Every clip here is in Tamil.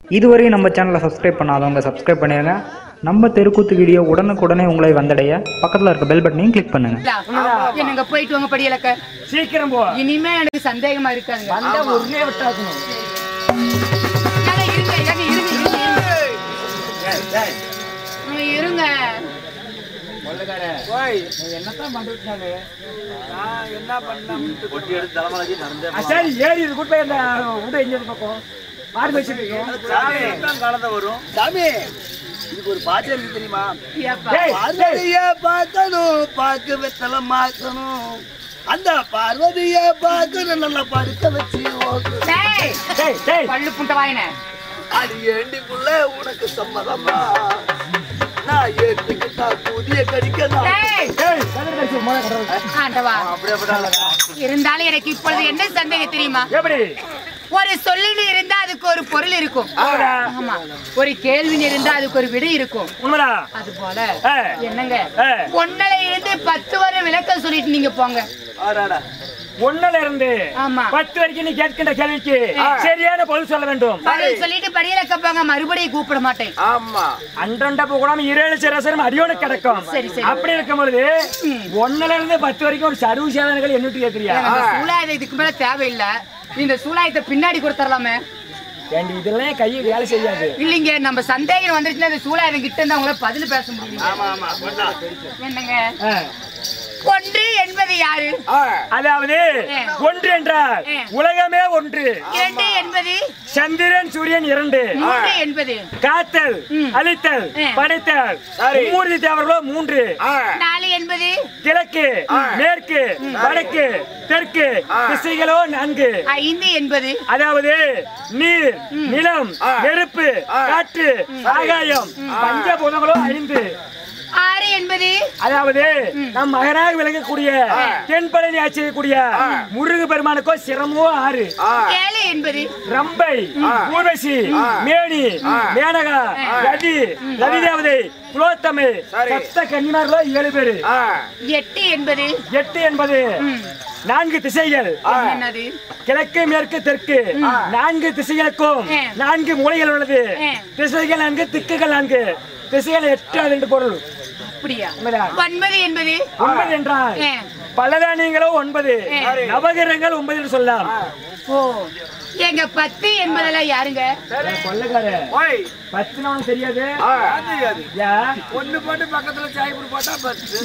இதுவரையும் நம்ம சேனலை சப்ஸ்கிரைப் பண்ணாதவங்க சப்ஸ்கிரைப் பண்ணிடுங்க நம்ம தெருக்கூத்து வீடியோ உடனுக்குடனே உங்களை வந்தடைய பக்கத்தில் இருக்க பெல் பட்டனையும் கிளிக் பண்ணுங்கள் என்னங்க போயிட்டு வாங்க படியலக்க சீக்கிரம் போ இனிமே எனக்கு சந்தேகமா இருக்காதுங்க வந்தா உடனே விட்டாக்கணும் ஏங்க, இருங்க ஏங்க, இருங்க இருங்க, இருங்க. நீங்க இருங்க என்னத்தான் பண்றது நானு நான் என்ன பண்ணலாம் கொட்டி எடுத்து தலைமலைக்கு நடந்தே ஆ, சரி ஏறி இது கூட்டு போய் அந்த விட எங்க பக்கம் மாறி வச்சிருக்கீங்க சாமி தான் காலத்தை வரும் சாமி இதுக்கு ஒரு பாட்டு இருக்கு தெரியுமா ஏப்பா. டேய், டேய், பார்வதிய பார்க்கணும் பார்க்க வெத்தலை மாக்கணும் அந்த பார்வதிய பார்க்கணும் நல்லா படுக்க வச்சு ஓக்கணும். டேய், டேய், டேய். பல்லு புண்ட வாயின அடி ஏண்டிக்குள்ள உனக்கு சம்மதமா நான் ஏத்துக்கிட்டா புதிய கடிக்கணும் டேய், டேய், கதறு கடிச்சு மோளை கட்டுறது. ஆண்டவா அப்படியே பட்டாளா இருந்தாலும் எனக்கு இப்பொழுது என்ன சந்தேகம் தெரியுமா எப்படி ஒரு சொல்லுன்னு இருந்தா அதுக்கு ஒரு பொருள் இருக்கும் ஆமாடா. ஆமா ஒரு கேள்வின்னு இருந்தா அதுக்கு ஒரு விடை இருக்கும் உண்மைடா அது போல ஆ. என்னங்க ஆ. ஒன்னல இருந்து பத்து வரை விளக்கம் சொல்லிட்டு நீங்க போங்க ஆறாடா ஒண்ணுல இருந்து ஆமா. பத்து வரைக்கும் நீ கேட்கின்ற கேள்விக்கு சரியான பதில் சொல்ல வேண்டும் பதில் சொல்லிட்டு படியிலக்க போங்க மறுபடியும் கூப்பிட மாட்டேன் ஆமா அன்றண்ட போகலாம் இரேழு சிரசரம் அடியோட கிடக்கும் சரி, சரி. அப்படி இருக்கும் பொழுது ஒண்ணுல இருந்து பத்து வரைக்கும் ஒரு சர்வ சாதனைகள் என்னட்டு கேக்குறியா எனக்கு இந்த சூலாயுதம் இதுக்கு மேல தேவையில்லை இந்த சூலாயத்தை பின்னாடி கொடுத்துடலாமே ஏண்டி இதெல்லாம் கையை வேலை செய்யாது இல்லைங்க நம்ம சந்தேகம் வந்துருச்சுன்னா இந்த சூலாயுதம் கிட்ட இருந்து அவங்கள பதில் பேச முடியும் ஆமா ஆமா கொண்டா என்னங்க ஆ. ஒன்று என்பது யாரு அதாவது ஆ. ஒன்று என்றால் ஆ. உலகமே ஒன்று இரண்டு என்பது சந்திரன் சூரியன் இரண்டு மூன்று என்பது காத்தல் ம். அழித்தல் ஆ. படைத்தல் சரி. மூர்த்தி தேவர்களோ மூன்று நாலு என்பது கிழக்கு மேற்கு வடக்கு தெற்கு திசைகளோ நான்கு ஐந்து என்பது அதாவது நீர் நிலம் நெருப்பு காற்று ஆகாயம் பஞ்சபூதங்களோ ஐந்து ஆறு என்பது அதாவது நம் மகனாக விளங்கக்கூடிய தென்பழனி ஆட்சி செய்யக்கூடிய முருகு பெருமானுக்கோ சிரமோ ஆறு ஏழு என்பது ரம்பை ஊர்வசி மேனி மேனகா ரதி ரவி தேவதை புலோத்தமை சப்த கன்னிமார்களோ ஏழு பேரு எட்டு என்பது எட்டு என்பது நான்கு திசைகள் என்னது கிழக்கு மேற்கு தெற்கு நான்கு திசைகளுக்கும் ஆ. நான்கு மூலைகள் உள்ளது ஆ. திசைகள் நான்கு திக்குகள் நான்கு திசைகள் எட்டு அது ரெண்டு பொருள் அப்படியா உண்மைதான். ஒன்பது என்பது ஒன்பது என்றால் ஆ. பலதானியங்களோ ஒன்பது ஆ. நவகிரகங்கள் ஒன்பது என்று சொல்லலாம் ஓ எங்க பத்து என்பதெல்லாம் யாருங்க கொள்ளக்கார ஓய் பத்து நாளும் தெரியாது தெரியாது யா ஒண்ணு போட்டு பக்கத்துல சாய்புரு போட்டா பத்து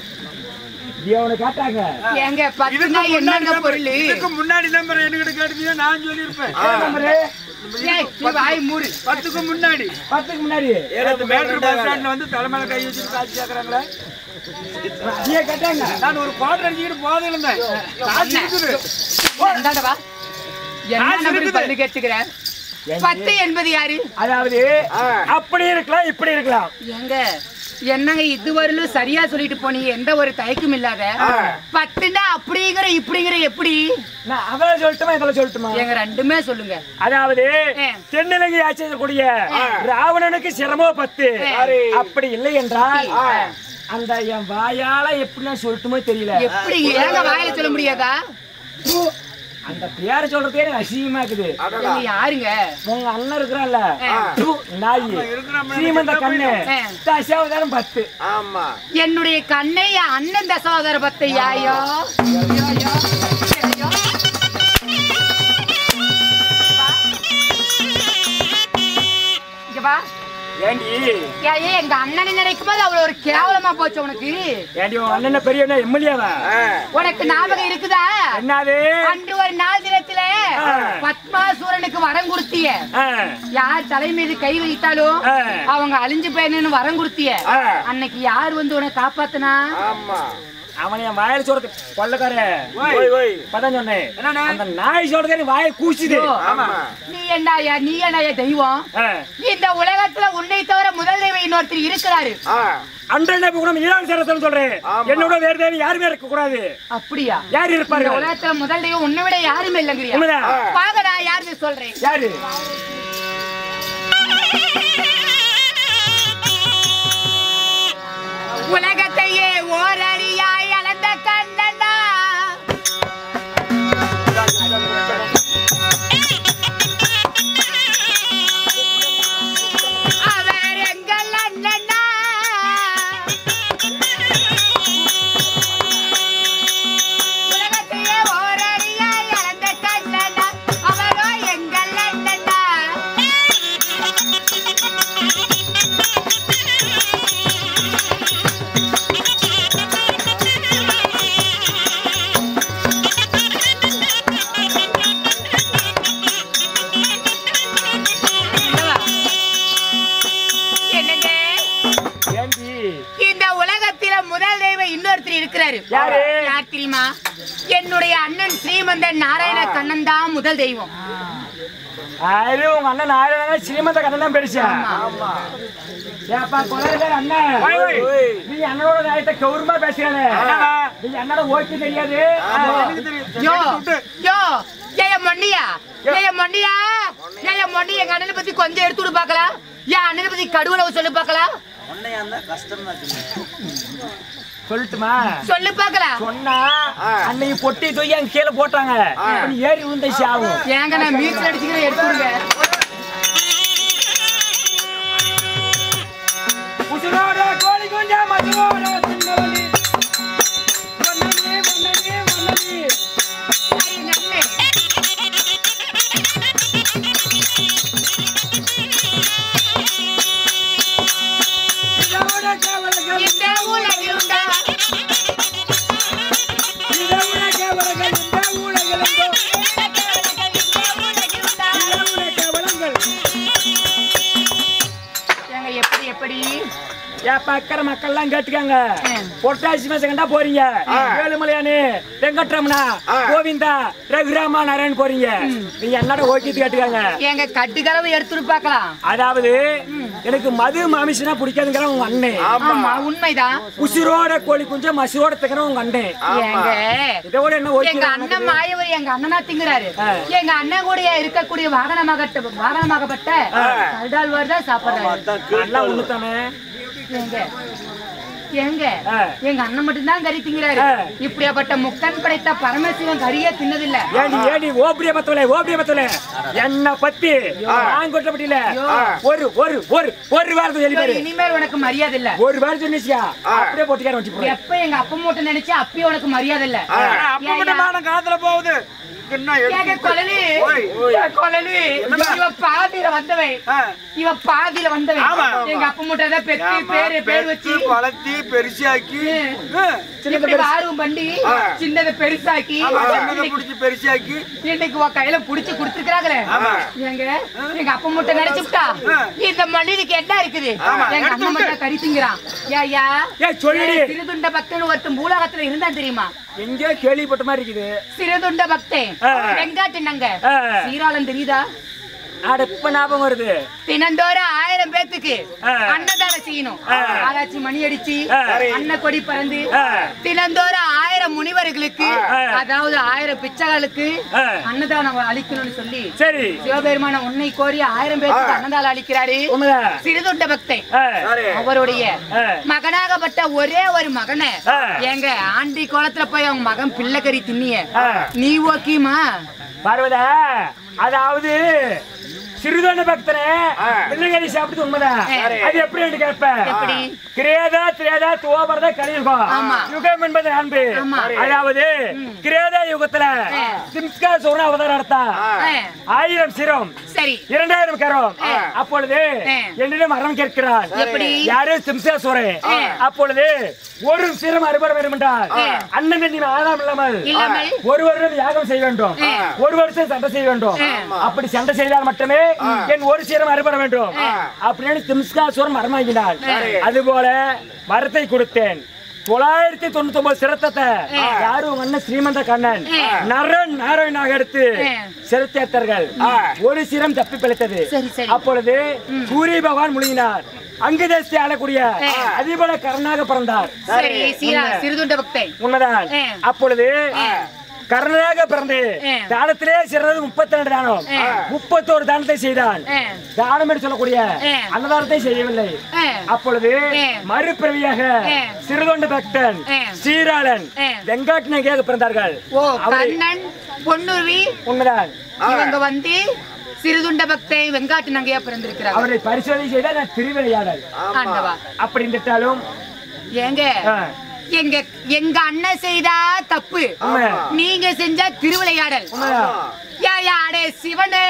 அவனை காட்டாங்க எங்க பத்துனா என்னங்க பொருள் இதுக்கு முன்னாடி நம்பர் என்கிட்ட கேட்டீங்க நான் சொல்லியிருப்பேன் நம்பரு ஏய், நீ வாய் மூடு பத்துக்கு முன்னாடி பத்துக்கு முன்னாடி ஏழு மேட்டர் பஸ் ஸ்டாண்ட்ல வந்து தலைமையில கை வச்சுட்டு காட்சி கேக்குறாங்களே நீயே கேட்டாங்க நான் ஒரு குவார்டர் அடிச்சுக்கிட்டு போதில் இருந்தேன் காசு இருக்குது இந்தாண்ட வா என்ன காசு நம்பர் இருக்குது. பல்லு கேட்டுக்கிறேன் பத்து என்பது யாரு அதாவது அப்படி இருக்கலாம் இப்படி இருக்கலாம் எங்க என்னங்க இதுவரையிலும் சரியா சொல்லிட்டு போனீங்க எந்த ஒரு தயக்கம் இல்லாத பத்துனா அப்படிங்கிற இப்படிங்கிற எப்படி நான் அவளை சொல்லட்டுமா இதில் சொல்லட்டுமா எங்க ரெண்டுமே சொல்லுங்க அதாவது ஆ. தென்னிலங்கை ஆட்சி செய்யக்கூடிய ராவணனுக்கு சிரமம் பத்து அப்படி இல்லை என்றால் ஆ. அந்த என் வாயால எப்படி நான் சொல்லட்டுமோ தெரியல எப்படி ஏங்க வாயில சொல்ல முடியாதா அந்த பேரை சொல்றதே எனக்கு அசிங்கமா இருக்குது எங்க யாருங்க உங்க அண்ணன் இருக்கிறான்ல ஆ. து, நாய் சீமந்த கண்ணு ஆ. தசாவதாரம் பத்து ஆமா என்னுடைய கண்ணை என் அண்ணன் தசோதர பத்தை யாயோ இங்க வா. ஏண்டி ஏய், ஏய், எங்க அண்ணனை நினைக்கும் போது அவ்வளவு ஒரு கேவலமா போச்சு உனக்கு ஏண்டி உன் அண்ணன் பெரியவனா எம்எல்ஏவா உனக்கு ஞாபகம் இருக்குதா என்னது அன்று ஒரு நாள் தினத்துல ஆ. பத்மாசூரனுக்கு வரம் கொடுத்திய ஆ. யார் தலை மீது கை வைத்தாலும் ஆ. அவங்க அழிஞ்சு போயணும்னு வரம் கொடுத்திய ஆ. அன்னைக்கு யார் வந்து உன்னை காப்பாத்துனா ஆமா அவன் என் வாயில சொல்றது கொள்ளக்கார ஓய் ஓய் பதான் சொன்னேன் என்னண்ணே? அந்த நாய் சொல்றது வாயை கூச்சுது ஓ. ஆமா நீ என்னயா நீ என்னயா தெய்வம் ஆ. இந்த உலகத்துல உன்னை தவிர முதல் தெய்வம் இன்னொருத்தர் இருக்கிறாரு ஆ அன்றனை கூட ஈரான் சேரத்தன்னு சொல்றேன் ஆமா. என்னோட வேற தேவை யாருமே இருக்க கூடாது அப்படியா யார் இந்த இருப்பார்கள் உலகத்துல முதல் தெய்வம் உன்னை விட யாருமே இல்லைங்கிறியா உண்மைதான். பாக்க நான் யாருன்னு சொல்றேன் யாரு உலகத்தையே ஓரடியாய் அளந்த கண்ணனா தெரியுமா என்னுடைய அண்ணன் ஸ்ரீமந்தன் நாராயண கண்ணன் தான் முதல் தெய்வம் அது உங்க அண்ணன் நாராயணன் ஸ்ரீமந்த கண்ணன் தான் பெருசா ஏப்பா கொலையாளர் அண்ணன் நீ அண்ணனோட நாயத்தை கௌரவமா பேசுறானே நீ அண்ணனோட ஓகே தெரியாது யோ யோ ஏய மொண்டியா ஏய மொண்டியா ஏய மொண்டி எங்க அண்ணனை பத்தி கொஞ்சம் எடுத்து விடு பார்க்கலாம் என் அண்ணனை பத்தி கடுவளவு சொல்லு பார்க்கலாம் சொல்லட்டுமா சொல்லு பார்க்கலாம் சொன்னா அன்னைக்கு பொட்டி தூக்கி அங்க கீழே போட்டாங்க இப்ப நீ ஏறி விழுந்த ஆகும் ஏங்க நான் மீட்ல அடிச்சுக்கிறேன் எடுத்து விடுங்க உசுரோட கோழி குஞ்சா மசுரோட சின்னவனி மன்னனே மன்னனே மன்னனே எங்க அண்ணன் இதோட கேவலங்கள் இந்த உலகில் உண்டா இதோட கேவலங்கள் இந்த ஊழல்கள் எங்கோ இதோட கேவலங்கள் ஏங்க எப்படி எப்படி ஏப்பா அக்கறை மக்கள்லாம் கேட்டுக்காங்க ம். பொட்டாசி மாசம் கண்டா போறீங்க ஏழுமலையானு வெங்கட்ரமணா கோவிந்தா ரகுராமா நாராயண் போறீங்க நீங்க என்னோட ஓக்கிட்டு கேட்டுக்காங்க ஏங்க கட்டுக்கலவை எடுத்துட்டு பார்க்கலாம் அதாவது எனக்கு மது மாமிசனா பிடிக்காதுங்கிற உங்க அண்ணன் ஆமா உண்மைதான் உசுரோட கோழி குஞ்சம் மசுரோட தக்கிற உங்க அண்ணன் ஏங்க இதோட என்ன எங்க ஓகே அண்ணன் மாயவர் எங்க அண்ணனா திங்குறாரு ஆ. எங்க அண்ணன் கூட இருக்கக்கூடிய வாகனமாகட்ட வாகனமாகப்பட்ட கல்டால்வார் தான் சாப்பிடுறாரு நல்லா ஒண்ணு தானே ஏங்க ஏங்க ஆ. எங்க அண்ணன் மட்டும்தான் கறி திங்கிறாரு ஆ. இப்படியாப்பட்ட முக்கன் படைத்த பரமசிவன் கறியே தின்னதில்ல ஏடி ஏடி ஓபிரிய பத்தவளே ஓபிரிய பத்தவளே என்ன பத்தி நான் கொட்டப்பட்டில ஒரு ஒரு ஒரு ஒரு வாரத்தை சொல்லி பாரு இனிமேல் உனக்கு மரியாதை இல்ல ஒரு வாரம் சொன்னிச்சியா அப்படியே போட்டுக்கார வச்சு போறேன் எப்ப எங்க அப்பா மூட்டை நினைச்சு அப்பயே உனக்கு மரியாதை இல்ல அப்ப மட்டும் மானம் காத்துல போகுது என்ன ஏங்க கொலலி ஓய். ஏன் கொலலி இவ பாதியில வந்தவை ஆ. இவ பாதியில வந்தவை ஆமா. எங்க அப்பா மூட்டை தான் பெத்தி பேரு பேர் வச்சு பெத்து, வளர்த்தி பெருசாக்கி ஆ. இப்படி வாரும் பண்ணி ஆ. சின்னதை பெருசாக்கி ஆமா, சின்னதை இன்னைக்கு- புடிச்சு பெருசாக்கி இன்னைக்கு உன் கையில புடிச்சு கொடுத்துருக்காங்களே ஆமா. எங்க எங்க அப்பா மூட்டை நினைச்சுட்டா ஆ. இந்த மல்லிகைக்கு என்ன இருக்குது ஆமா, எங்க எடுத்து அண்ணன் விட்டு. மட்டும் கறி திங்கிறான் ஏய்யா ஏய், சொல்லுடி. ஏய், சிறுதுண்ட பக்தன் ஒருத்தன் பூலகத்துல இருந்தான் தெரியுமா எங்கேயோ கேள்விப்பட்ட மாதிரி இருக்குது சிறுதுண்ட பக்தன் ஆ. வெங்காட்டினங்க ஆ. சீராளம் தெரியுதா ஆட இப்ப ஞாபகம் வருது தினந்தோறும் ஆயிரம் பேத்துக்கு ஆ. அன்னதானம் செய்யணும் ஆ. ஆராய்ச்சி மணி அடிச்சு ஆ. அன்ன கொடி பறந்து ஆ. தினந்தோறும் ஆயிரம் முனிவர்களுக்கு ஆ. அதாவது ஆயிரம் பிச்சைகளுக்கு ஆ. அன்னதானம் அளிக்கணும்னு சொல்லி சரி சிவபெருமான உன்னை கோரி ஆயிரம் பேருக்கு அன்னதானம் அளிக்கிறாரு உண்மைதான் சிறுதொண்ட பக்தன் ஆ. அவருடைய ஆ. மகனாகப்பட்ட ஒரே ஒரு மகனை ஆ. எங்க ஆண்டி கோலத்துல போய் அவங்க மகன் பிள்ளைக்கறி தின்னிய ஆ. நீ ஓகேமா பார்வதா அதாவது சிறுதொண்ட பக்தனே ஆ. பிள்ளைகறி சாப்பிட்டு உண்மைதான் சரி. அது எப்படி கேட்ப எப்படி? கிரேதா திரேதா துவாபரதா கலியுகம் ஆமா. யுகம் என்பது அன்பு ஆமா. அதாவது கிரேதா யுகத்துல ஆ. சிம்ஸ்கா சோழ அவதாரம் எடுத்தா ஆ. ஆயிரம் சிரம் சரி இரண்டாயிரம் கரம் ஆ. அப்பொழுது ஆ. என்னிடம் மரம் கேட்கிறார் எப்படி? யாரு சிம்சாசுரன் ஆ. அப்பொழுது ஒரு சிரம் அறுபட வேண்டும் என்றால் ஆ. அண்ணன் தண்ணி ஆதாரம் இல்லாமல் இல்லாமல் ஒரு வருடம் யாகம் செய்ய வேண்டும் ஆ. ஒரு வருஷம் சண்டை செய்ய வேண்டும் ஆமா. அப்படி சண்டை செய்தால் மட்டுமே என் ஒரு சீரம் அறுபட வேண்டும் ஆ. அப்படின்னு திம்ஸ்காசுரம் மரமாகினார் சரி. அதுபோல மரத்தை கொடுத்தேன் தொள்ளாயிரத்தி தொண்ணூத்தி ஒன்பது சிரத்தத்தை யாரும் உங்க அண்ணன் ஸ்ரீமந்த கண்ணன் ஆ. நரன் நாராயணாக எடுத்து ஆ. சிரத்தேத்தர்கள் ஒரு சிரம் தப்பி பிழைத்தது சரி, சரி. அப்பொழுது சூரிய பகவான் முழுகினார் அங்குதேசத்தை ஆளக்கூடிய ஆ. அதிபல கர்ணாக பிறந்தார் சரி சீரா உண்மை. சிறுதுண்ட பக்தன் உண்மைதான் ஆ. அப்பொழுது கர்ணனாக பிறந்து ஆ. தானத்திலே சிறந்தது முப்பத்தி ரெண்டு தானம் ஆ. முப்பத்தோரு தானத்தை செய்தான் ஆ. தானம் என்று சொல்லக்கூடிய ஆ. அன்னதானத்தை செய்யவில்லை ஆ. அப்பொழுது ஆ. மறுபிறவியாக ஆ. சிறுதொண்ட பக்தன் ஆ. சீராளன் ஆ. வெங்காட்டினகியாக பிறந்தார்கள் ஓ அவரை- கண்ணன் பொன்னுருவி உண்மைதான் இவங்க வந்து சிறுதுண்ட பக்தை வெங்காட்டு நங்கையா பிறந்திருக்கிறாங்க அவரை பரிசோதனை செய்தால் நான் திருவிளையாடல் ஆண்டவா அப்படி இருந்துட்டாலும் ஏங்க ஆ, எங்க எங்க அண்ணன் செய்தா தப்பு உண்மை. நீங்க செஞ்சா திருவிளையாடல் உண்மைதான். யா, யா, அடே சிவனே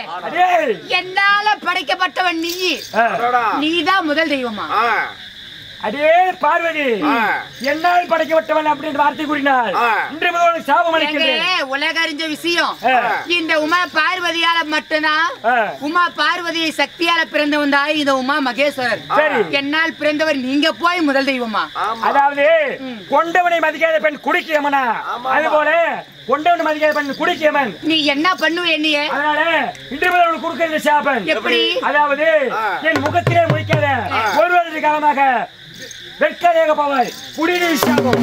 அடேய். என்னால படைக்கப்பட்டவன் நீ ஆ, அடடா. நீதான் முதல் தெய்வமா ஆ. அடே பார்வதி என்னால் படைக்கப்பட்டவன் அப்படின்னு வார்த்தை கூறினார் ஆ. இன்று முதல் உனக்கு சாபம் எங்க அளிக்கின்றேன் உலக அறிஞ்ச விஷயம் ஆ. இந்த உமா பார்வதியால மட்டும்தான் ஆ. உமா பார்வதியை சக்தியால பிறந்தவன் தான் இந்த உமா மகேஸ்வரர் சரி. என்னால் பிறந்தவர் நீங்க போய் முதல் தெய்வமா அதாவது கொண்டவனை மதிக்காத பெண் குடிக்கியமனா அது போல கொண்டவனை மதிக்காத பெண் குடிக்கியமன் நீ என்ன பண்ணுவ என்னைய அதனால இன்று முதல் உனக்கு கொடுக்கிற சாபன் எப்படி? அதாவது என் முகத்திலே முடிக்காத ஒரு வருட காலமாக வெட்கரேக போவாய் குடிநீர் சாபம்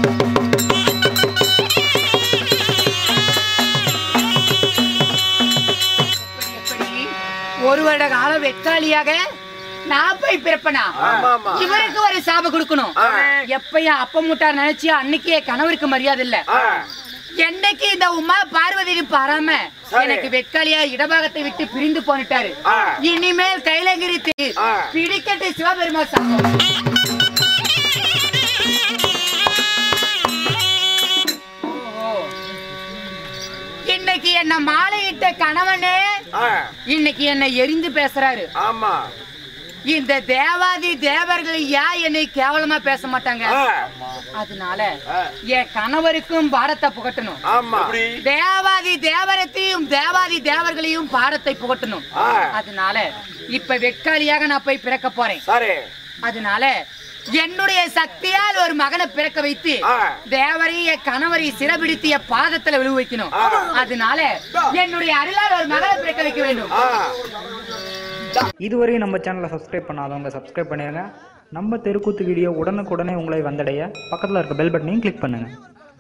எப்படி ஒரு வருட காலம் வெக்காளியாக நான் போய் பிறப்பனா ஆமா, ஆமா. இவருக்கு ஒரு சாபம் கொடுக்கணும் எப்பயும் அப்ப முட்டார் நினைச்சியா அன்னைக்கு என் கணவருக்கு மரியாதை இல்ல என்னைக்கு இந்த உமா பார்வதி பாராம எனக்கு வெட்காலியா இடபாகத்தை விட்டு பிரிந்து போனிட்டாரு இனிமேல் கைலங்கிரித்து பிடிக்கட்டு சிவபெருமா சாபம் ஓ. இன்னைக்கு என்ன மாலையிட்ட கணவனே இன்னைக்கு என்னை எரிந்து பேசுறாரு ஆமா இந்த தேவாதி தேவர்கள் ஏன் என்னை கேவலமா பேச மாட்டாங்க அதனால என் கணவருக்கும் பாரத்தை புகட்டணும் ஆமா தேவாதி தேவரத்தையும் தேவாதி தேவர்களையும் பாரத்தை புகட்டணும் அதனால இப்ப வெக்காளியாக நான் போய் பிறக்க போறேன் சரி அதனால என்னுடைய சக்தியால் ஒரு மகனை பிறக்க வைத்து ஆ. தேவரை என் கணவரை சிறபிடித்து என் பாதத்துல விழு வைக்கணும் அதனால என்னுடைய அருளால் ஒரு மகனை பிறக்க வைக்க வேண்டும் இதுவரை நம்ம சேனலை சப்ஸ்கிரைப் பண்ணாதவங்க சப்ஸ்கிரைப் பண்ணிடுங்க நம்ம தெருக்கூத்து வீடியோ உடனுக்குடனே உங்களை வந்தடைய பக்கத்தில் இருக்க பெல் பட்டனையும் கிளிக் பண்ணுங்கள்